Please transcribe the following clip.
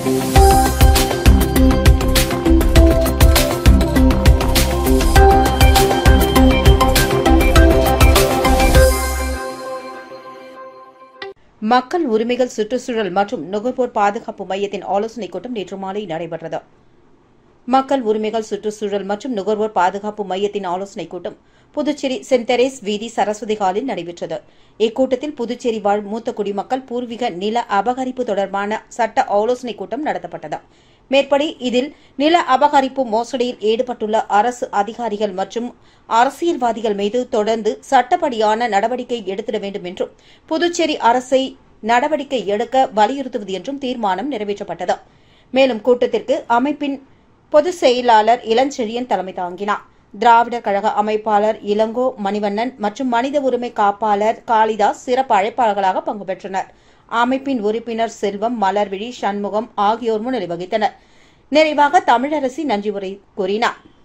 மக்கள் உரிமைகள் சுற்றுச்சூழல் மற்றும் நுகர்வோர் பாதுகாப்பு மையத்தின் ஆலோசனைக் கூட்டம் நேற்று மாலை நடைபெற்றது மக்கள் உரிமைகள் சுற்றுச்சூழல் மற்றும் நுகர்வோர் பாதுகாப்பு மையத்தின் ஆலோசனைக் கூட்டம் புதுச்சேரி சென்ட் தெரேஸ் வீதி சரஸ்வதி ஹாலில் நடைபெற்றது இக்கூட்டத்தில் புதுச்சேரி வாழ் மூத்த குடிமக்கள் பூர்வீக நில அபகரிப்பு தொடர்பான சட்ட ஆலோசனைக் கூட்டம் நடத்தப்பட்டது மேற்படி இதில் நில அபகரிப்பு மோசடியில் ஈடுபட்டுள்ள அரசு அதிகாரிகள் மற்றும் அரசியல்வாதிகள் மீது தொடர்ந்து சட்டப்படியான நடவடிக்கை எடுத்திட வேண்டும் என்றும் புதுச்சேரி அரசை நடவடிக்கை எடுக்க வலியுறுத்துவது என்றும் தீர்மானம் நிறைவேற்றப்பட்டது மேலும் கூட்டத்திற்கு அமைப்பின் பொதுச் செயலாளர் இளஞ்செழியன் தலைமை தாங்கினார் திராவிடர் கழக அமைப்பாளர் இளங்கோ மணிவண்ணன் மற்றும் மனித உரிமை காப்பாளர் காளிதாஸ் சிறப்பு அழைப்பாளர்களாக பங்கு பெற்றனர் அமைப்பின் உறுப்பினர் செல்வம் மலர்விழி சண்முகம் ஆகியோர் முன்னிலை வகித்தனர் நிறைவாக தமிழரசி நன்றி உரை கூறினார்